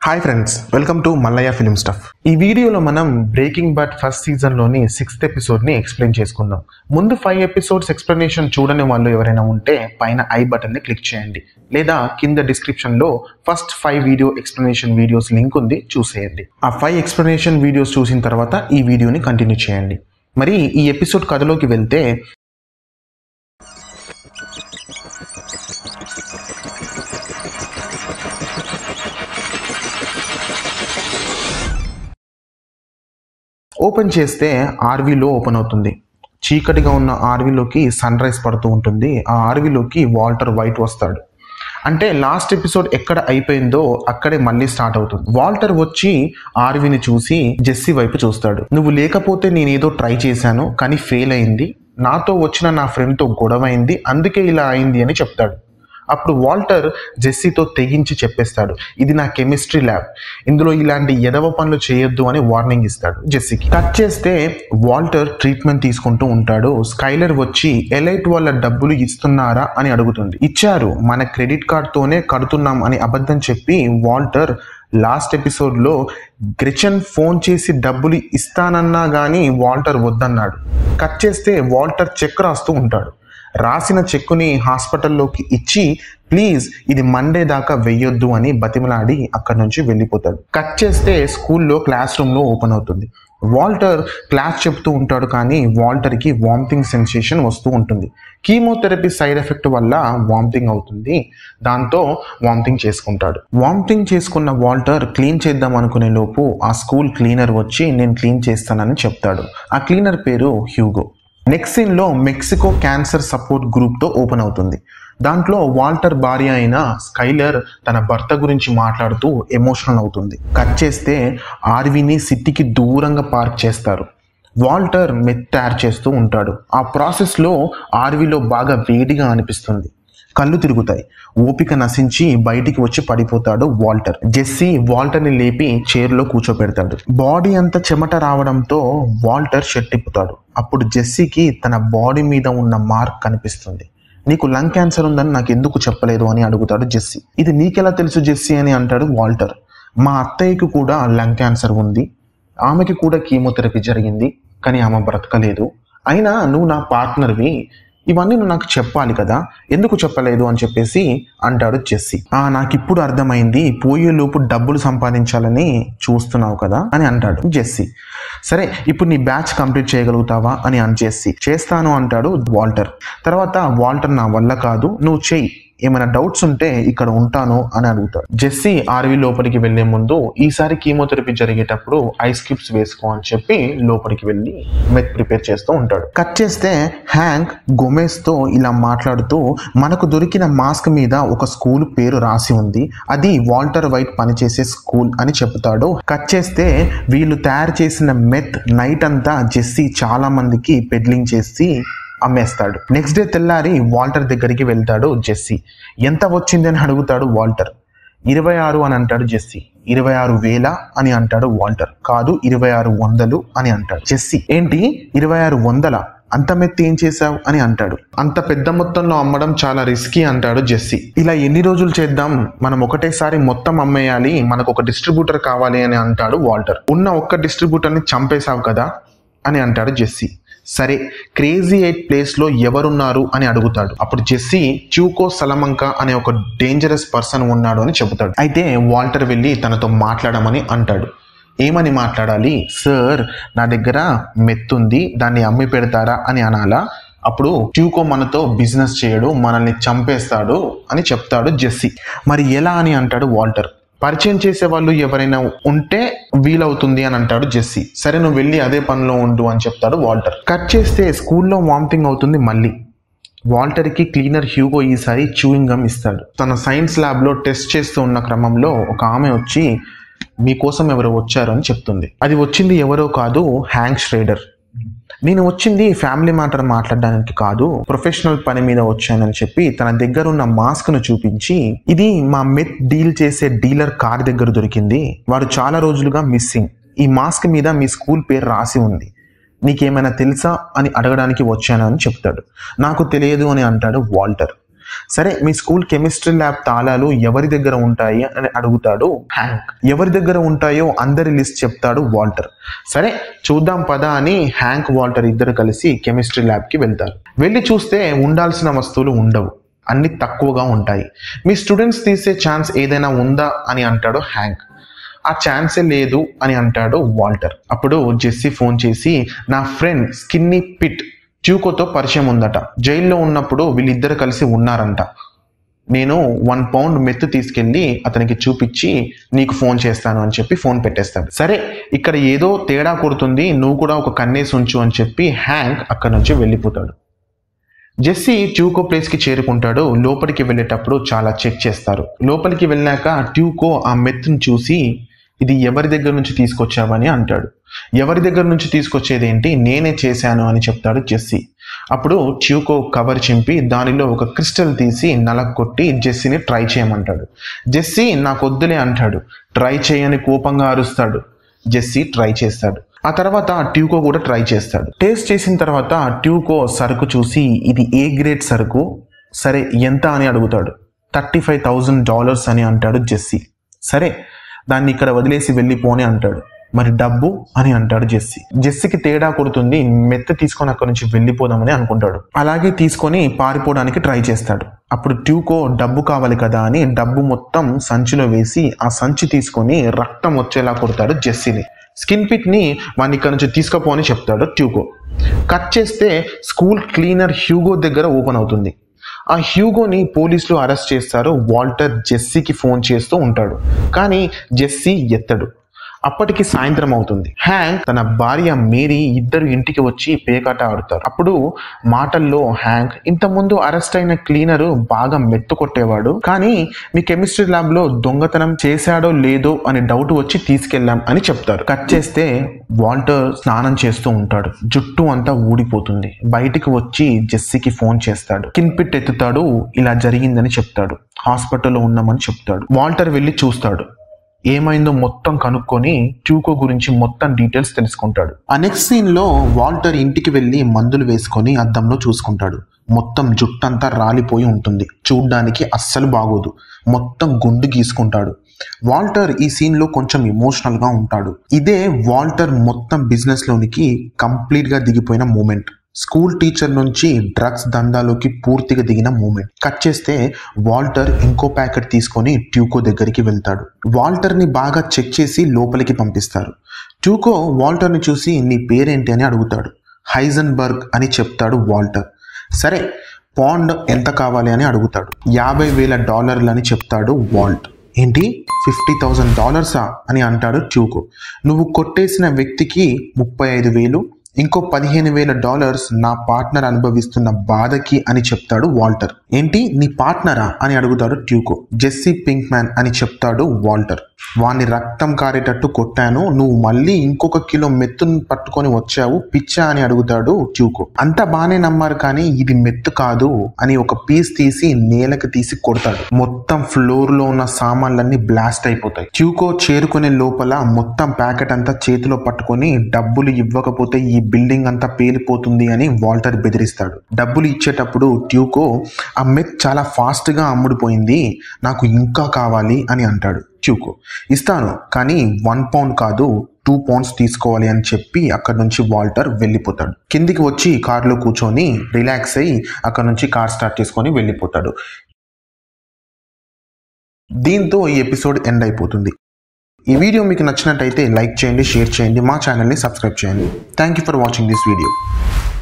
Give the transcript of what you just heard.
hi friends welcome to Mallayya film stuff ఈ వీడియోలో మనం బ్రేకింగ్ బట్ ఫస్ట్ సీజన్ లోని సిక్స్త్ ఎపిసోడ్ ని ఎక్స్ప్లెయిన్ చేసుకుందాం ముందు ఫైవ్ ఎపిసోడ్స్ ఎక్స్ప్లెనేషన్ చూడని వాళ్ళు ఎవరైనా ఉంటే పైన ఐ బటన్ ని క్లిక్ చేయండి లేదా కింద డిస్క్రిప్షన్ లో first five video explanation videos link ఉంది చూసేయండి ఆ ఫైవ్ ఎక్స్ప్లెనేషన్ వీడియోస్ చూసిన తర్వాత ఈ వీడియోని కంటిన్యూ చేయండి మరి ఈ ఎపిసోడ్ కథలోకి వెళ్తే ఓపెన్ చేస్తే ఆర్వీలో ఓపెన్ అవుతుంది చీకటిగా ఉన్న ఆర్వీలోకి సన్ రైజ్ పడుతూ ఉంటుంది ఆ ఆర్వీలోకి వాల్టర్ వైట్ వస్తాడు అంటే లాస్ట్ ఎపిసోడ్ ఎక్కడ అయిపోయిందో అక్కడే మళ్ళీ స్టార్ట్ అవుతుంది వాల్టర్ వచ్చి ఆర్వీని చూసి జెస్సీ వైపు చూస్తాడు నువ్వు లేకపోతే నేనేదో ట్రై చేశాను కానీ ఫెయిల్ అయింది నాతో వచ్చిన నా ఫ్రెండ్తో గొడవ అయింది అందుకే ఇలా అయింది అని చెప్తాడు అప్పుడు వాల్టర్ జెస్సీతో తెగించి చెప్పేస్తాడు ఇది నా కెమిస్ట్రీ ల్యాబ్ ఇందులో ఇలాంటి ఎదవ పనులు చేయొద్దు అని వార్నింగ్ ఇస్తాడు జెస్సీకి కట్ చేస్తే వాల్టర్ ట్రీట్మెంట్ తీసుకుంటూ ఉంటాడు స్కైలర్ వచ్చి ఎలైట్ వాళ్ళ డబ్బులు ఇస్తున్నారా అని అడుగుతుంది ఇచ్చారు మన క్రెడిట్ కార్డ్తోనే కడుతున్నాం అని అబద్ధం చెప్పి వాల్టర్ లాస్ట్ ఎపిసోడ్ లో గ్రెచన్ ఫోన్ చేసి డబ్బులు ఇస్తానన్నా గానీ వాల్టర్ వద్దన్నాడు కట్ చేస్తే వాల్టర్ చెక్ రాస్తూ ఉంటాడు రాసిన చెక్కుని హాస్పిటల్లోకి ఇచ్చి ప్లీజ్ ఇది మండే దాకా వెయ్యొద్దు అని బతిమలాడి అక్కడి నుంచి వెళ్ళిపోతాడు కట్ చేస్తే స్కూల్లో క్లాస్ రూమ్లో ఓపెన్ అవుతుంది వాల్టర్ క్లాస్ చెప్తూ ఉంటాడు కానీ వాల్టర్కి వామిటింగ్ సెన్సేషన్ వస్తూ ఉంటుంది కీమోథెరపీ సైడ్ ఎఫెక్ట్ వల్ల వామిటింగ్ అవుతుంది దాంతో వామిటింగ్ చేసుకుంటాడు వామిటింగ్ చేసుకున్న వాల్టర్ క్లీన్ చేద్దాం అనుకునే లోపు ఆ స్కూల్ క్లీనర్ వచ్చి నేను క్లీన్ చేస్తానని చెప్తాడు ఆ క్లీనర్ పేరు హ్యూగో నెక్స్ట్ సీన్ లో మెక్సికో క్యాన్సర్ సపోర్ట్ గ్రూప్ తో ఓపెన్ అవుతుంది దాంట్లో వాల్టర్ భార్య అయిన స్కైలర్ తన భర్త గురించి మాట్లాడుతూ ఎమోషనల్ అవుతుంది కట్ చేస్తే ఆర్వీని సిటీకి దూరంగా పార్క్ చేస్తారు వాల్టర్ మెత్ తయారు చేస్తూ ఉంటాడు ఆ ప్రాసెస్లో ఆర్వీలో బాగా వేడిగా అనిపిస్తుంది కళ్ళు తిరుగుతాయి ఓపిక నశించి బయటికి వచ్చి పడిపోతాడు వాల్టర్ జెస్సీ వాల్టర్ ని లేపి చైర్లో కూర్చోబెడతాడు బాడీ అంతా చెమట రావడంతో వాల్టర్ షర్ట్ ఇప్పుతాడు అప్పుడు జెస్సీకి తన బాడీ మీద ఉన్న మార్క్ కనిపిస్తుంది నీకు లంగ్ క్యాన్సర్ ఉందని నాకు ఎందుకు చెప్పలేదు అని అడుగుతాడు జెస్సీ ఇది నీకెలా తెలుసు జెస్సీ అని అంటాడు వాల్టర్ మా అత్తయ్యకి కూడా లంగ్ క్యాన్సర్ ఉంది ఆమెకి కూడా కీమోథెరపీ జరిగింది కానీ ఆమె బ్రతకలేదు అయినా నువ్వు నా పార్ట్నర్వి ఇవన్నీ నువ్వు నాకు చెప్పాలి కదా ఎందుకు చెప్పలేదు అని చెప్పేసి అంటాడు జెస్సీ ఆ నాకు ఇప్పుడు అర్థమైంది పోయేలోపు డబ్బులు సంపాదించాలని చూస్తున్నావు కదా అని అంటాడు జెస్సీ సరే ఇప్పుడు నీ బ్యాచ్ కంప్లీట్ చేయగలుగుతావా అని అని జెస్సీ చేస్తాను అంటాడు వాల్టర్ తర్వాత వాల్టర్ నా వల్ల కాదు నువ్వు చెయ్యి ఏమైనా డౌట్స్ ఉంటే ఇక్కడ ఉంటాను అని అడుగుతాడు జెస్సీ ఆర్వీ లోపలికి వెళ్లే ముందు ఈసారి కీమోథెరపీ జరిగేటప్పుడు ఐస్ క్యూబ్స్ వేసుకో అని చెప్పి లోపలికి వెళ్ళి మెత్ ప్రిపేర్ చేస్తూ ఉంటాడు కట్ చేస్తే హ్యాంక్ గొమేస్ తో ఇలా మాట్లాడుతూ మనకు దొరికిన మాస్క్ మీద ఒక స్కూల్ పేరు రాసి ఉంది అది వాల్టర్ వైట్ పనిచేసే స్కూల్ అని చెప్తాడు కట్ చేస్తే వీళ్ళు తయారు చేసిన మెత్ నైట్ అంతా జెస్సీ చాలా మందికి పెడ్లింగ్ చేసి అమ్మేస్తాడు నెక్స్ట్ డే తెల్లారి వాల్టర్ దగ్గరికి వెళ్తాడు జెస్సీ ఎంత వచ్చింది అని అడుగుతాడు వాల్టర్ ఇరవై ఆరు అని అంటాడు జెస్సీ ఇరవై ఆరు వేల అని అంటాడు వాల్టర్ కాదు ఇరవై ఆరు వందలు అని అంటాడు జెస్సీ ఏంటి ఇరవై ఆరు వందల అంత మెత్తి ఏం చేశావు అని అంటాడు అంత పెద్ద మొత్తంలో అమ్మడం చాలా రిస్కీ అంటాడు జెస్సీ ఇలా ఎన్ని రోజులు చేద్దాం మనం ఒకటేసారి మొత్తం అమ్మేయాలి మనకు ఒక డిస్ట్రిబ్యూటర్ కావాలి అని అంటాడు వాల్టర్ ఉన్న ఒక్క డిస్ట్రిబ్యూటర్ని చంపేశావు కదా అని అంటాడు జెస్సీ సరే క్రేజీ ఎయిట్ ప్లేస్ లో ఎవరున్నారు అని అడుగుతాడు అప్పుడు జెస్సీ చూకో సలమంక అనే ఒక డేంజరస్ పర్సన్ ఉన్నాడు అని చెబుతాడు అయితే వాల్టర్ వెళ్ళి తనతో మాట్లాడమని అంటాడు ఏమని మాట్లాడాలి సార్ నా దగ్గర మెత్తుంది దాన్ని అమ్మి పెడతారా అని అనాలా అప్పుడు ట్యూకో మనతో బిజినెస్ చేయడు మనల్ని చంపేస్తాడు అని చెప్తాడు జెస్సీ మరి ఎలా అని అంటాడు వాల్టర్ పరిచయం చేసే వాళ్ళు ఎవరైనా ఉంటే వీలవుతుంది అని అంటాడు జెస్సీ సరే నువ్వు వెళ్ళి అదే పనిలో ఉండు అని చెప్తాడు వాల్టర్ కట్ చేస్తే స్కూల్లో వామిటింగ్ అవుతుంది మళ్ళీ వాల్టర్కి క్లీనర్ హ్యూగో ఈసారి చూయింగ్ గమ్ ఇస్తాడు తన సైన్స్ ల్యాబ్లో టెస్ట్ చేస్తూ ఉన్న క్రమంలో ఒక ఆమె వచ్చి మీకోసం ఎవరో వచ్చారు అని చెప్తుంది అది వచ్చింది ఎవరో కాదు హ్యాంక్ ష్రేడర్ నేను వచ్చింది ఫ్యామిలీ మ్యాటర్ మాట్లాడడానికి కాదు ప్రొఫెషనల్ పని మీద వచ్చానని చెప్పి తన దగ్గర ఉన్న మాస్క్ ను చూపించి ఇది మా మెత్ డీల్ చేసే డీలర్ కార్ దగ్గర దొరికింది వాడు చాలా రోజులుగా మిస్సింగ్ ఈ మాస్క్ మీద మీ స్కూల్ పేరు రాసి ఉంది నీకేమైనా తెలుసా అని అడగడానికి వచ్చాను అని చెప్తాడు నాకు తెలియదు అని అంటాడు వాల్టర్ సరే మీ స్కూల్ కెమిస్ట్రీ ల్యాబ్ తాళాలు ఎవరి దగ్గర ఉంటాయి అని అడుగుతాడు హ్యాంక్ ఎవరి దగ్గర ఉంటాయో అందరి లిస్ట్ చెప్తాడు వాల్టర్ సరే చూద్దాం పద అని హ్యాంక్ వాల్టర్ ఇద్దరు కలిసి కెమిస్ట్రీ ల్యాబ్కి వెళ్తారు వెళ్ళి చూస్తే ఉండాల్సిన వస్తువులు ఉండవు అన్ని తక్కువగా ఉంటాయి మీ స్టూడెంట్స్ తీసే ఛాన్స్ ఏదైనా ఉందా అని అంటాడు హ్యాంక్ ఆ ఛాన్సే లేదు అని అంటాడు వాల్టర్ అప్పుడు జెస్సీ ఫోన్ చేసి నా ఫ్రెండ్ స్కిన్నీ పిట్ ట్యూకోతో పరిచయం ఉందట జైల్లో ఉన్నప్పుడు వీళ్ళిద్దరు కలిసి ఉన్నారంట నేను వన్ పౌండ్ మెత్తు తీసుకెళ్ళి అతనికి చూపించి నీకు ఫోన్ చేస్తాను అని చెప్పి ఫోన్ పెట్టేస్తాడు సరే ఇక్కడ ఏదో తేడా కొడుతుంది నువ్వు కూడా ఒక కన్నేసి ఉంచు అని చెప్పి హ్యాంక్ అక్కడ నుంచి వెళ్ళిపోతాడు జెస్సీ ట్యూకో ప్లేస్కి చేరుకుంటాడు లోపలికి వెళ్ళేటప్పుడు చాలా చెక్ చేస్తారు లోపలికి వెళ్ళాక ట్యూకో ఆ మెత్తును చూసి ఇది ఎవరి దగ్గర నుంచి తీసుకొచ్చావని అంటాడు ఎవరి దగ్గర నుంచి తీసుకొచ్చేది ఏంటి నేనే చేశాను అని చెప్తాడు జెస్సీ అప్పుడు ట్యూకో కవర్ చింపి దానిలో ఒక క్రిస్టల్ తీసి నలగొట్టి జెస్సీని ట్రై చేయమంటాడు జెస్సీ నాకు వద్దులే అంటాడు ట్రై చేయని కోపంగా అరుస్తాడు జెస్సీ ట్రై చేస్తాడు ఆ తర్వాత ట్యూకో కూడా ట్రై చేస్తాడు టేస్ట్ చేసిన తర్వాత ట్యూకో సరుకు చూసి ఇది ఏ గ్రేడ్ సరుకు సరే ఎంత అని అడుగుతాడు థర్టీ ఫైవ్ థౌజండ్ డాలర్స్ అని అంటాడు జెస్సీ సరే దాన్ని ఇక్కడ వదిలేసి వెళ్ళిపోని అంటాడు మరి డబ్బు అని అంటాడు జెస్సీ జెస్సీకి తేడా కొడుతుంది మెత్త తీసుకొని అక్కడి నుంచి వెళ్ళిపోదామని అనుకుంటాడు అలాగే తీసుకొని పారిపోవడానికి ట్రై చేస్తాడు అప్పుడు ట్యూకో డబ్బు కావాలి కదా అని డబ్బు మొత్తం సంచిలో వేసి ఆ సంచి తీసుకొని రక్తం వచ్చేలా కొడతాడు జెస్సీని స్కిన్ పిట్ ని వాడిని ఇక్కడ నుంచి తీసుకుపో అని చెప్తాడు ట్యూకో కట్ చేస్తే స్కూల్ క్లీనర్ హ్యూగో దగ్గర ఓపెన్ అవుతుంది ఆ హ్యూగోని పోలీసులు అరెస్ట్ చేస్తారు వాల్టర్ జెస్సీకి ఫోన్ చేస్తూ ఉంటాడు కానీ జెస్సీ ఎత్తడు అప్పటికి సాయంత్రం అవుతుంది హ్యాంక్ తన భార్య మేరీ ఇద్దరు ఇంటికి వచ్చి పేకాట ఆడుతారు అప్పుడు మాటల్లో హ్యాంక్ ఇంతకుముందు అరెస్ట్ అయిన క్లీనరు బాగా మెట్టు కొట్టేవాడు కానీ మీ కెమిస్ట్రీ ల్యాబ్ లో దొంగతనం చేశాడో లేదో అని డౌట్ వచ్చి తీసుకెళ్ళాం అని చెప్తారు కట్ చేస్తే వాల్టర్ స్నానం చేస్తూ ఉంటాడు జుట్టు అంతా ఊడిపోతుంది బయటికి వచ్చి జెస్సీకి ఫోన్ చేస్తాడు కిన్పిట్ ఎత్తుతాడు ఇలా జరిగిందని చెప్తాడు హాస్పిటల్లో ఉన్నామని చెప్తాడు వాల్టర్ వెళ్ళి చూస్తాడు ఏమైందో మొత్తం కనుక్కొని ట్యూకో గురించి మొత్తం డీటెయిల్స్ తెలుసుకుంటాడు ఆ నెక్స్ట్ సీన్ లో వాల్టర్ ఇంటికి వెళ్ళి మందులు వేసుకొని అద్దంలో చూసుకుంటాడు మొత్తం జుట్టంతా రాలిపోయి ఉంటుంది చూడ్డానికి అస్సలు బాగోదు మొత్తం గుండు గీసుకుంటాడు వాల్టర్ ఈ సీన్ లో కొంచెం ఎమోషనల్ గా ఉంటాడు ఇదే వాల్టర్ మొత్తం బిజినెస్ లోనికి కంప్లీట్ గా దిగిపోయిన మూమెంట్ స్కూల్ టీచర్ నుంచి డ్రగ్స్ దందాలోకి పూర్తిగా దిగిన మూమెంట్ కట్ చేస్తే వాల్టర్ ఇంకో ప్యాకెట్ తీసుకొని ట్యూకో దగ్గరికి వెళ్తాడు వాల్టర్ ని బాగా చెక్ చేసి లోపలికి పంపిస్తారు ట్యూకో వాల్టర్ ని చూసి నీ పేరేంటి అని అడుగుతాడు హైజన్బర్గ్ అని చెప్తాడు వాల్టర్ సరే పాండ్ ఎంత కావాలి అని అడుగుతాడు యాభై వేల డాలర్లు అని చెప్తాడు వాల్ట్ ఏంటి ఫిఫ్టీ థౌజండ్ డాలర్సా అని అంటాడు ట్యూకో నువ్వు కొట్టేసిన వ్యక్తికి ముప్పై ఐదు వేలు ఇంకో పదిహేను వేల డాలర్స్ నా పార్ట్నర్ అనుభవిస్తున్న బాధకి అని చెప్తాడు వాల్టర్ ఏంటి నీ పార్ట్నరా అని అడుగుతాడు ట్యూకో జెస్సీ పింక్ మ్యాన్ అని చెప్తాడు వాల్టర్ వాణ్ణి రక్తం కారేటట్టు కొట్టాను నువ్వు మళ్ళీ ఇంకొక కిలో మెత్తును పట్టుకొని వచ్చావు పిచ్చా అని అడుగుతాడు ట్యూకో అంతా బానే నమ్మారు కానీ ఇది మెత్తు కాదు అని ఒక పీస్ తీసి నేలకు తీసి కొడతాడు మొత్తం ఫ్లోర్ లో ఉన్న సామాన్లన్నీ బ్లాస్ట్ అయిపోతాయి ట్యూకో చేరుకునే లోపల మొత్తం ప్యాకెట్ అంతా చేతిలో పట్టుకొని డబ్బులు ఇవ్వకపోతే ఈ బిల్డింగ్ అంతా పేలిపోతుంది అని వాల్టర్ బెదిరిస్తాడు డబ్బులు ఇచ్చేటప్పుడు ట్యూకో ఆ మెత్ చాలా ఫాస్ట్ గా అమ్ముడుపోయింది నాకు ఇంకా కావాలి అని అంటాడు ట్యూకో ఇస్తాను కానీ వన్ పౌండ్ కాదు టూ పౌండ్స్ తీసుకోవాలి అని చెప్పి అక్కడ నుంచి వాల్టర్ వెళ్ళిపోతాడు కిందికి వచ్చి కార్లో కూర్చొని రిలాక్స్ అయ్యి అక్కడ నుంచి కార్ స్టార్ట్ చేసుకొని వెళ్ళిపోతాడు దీంతో ఈ ఎపిసోడ్ ఎండ్ అయిపోతుంది ఈ వీడియో మీకు నచ్చినట్టయితే లైక్ చేయండి షేర్ చేయండి మా ఛానల్ని సబ్స్క్రైబ్ చేయండి thank you for watching this video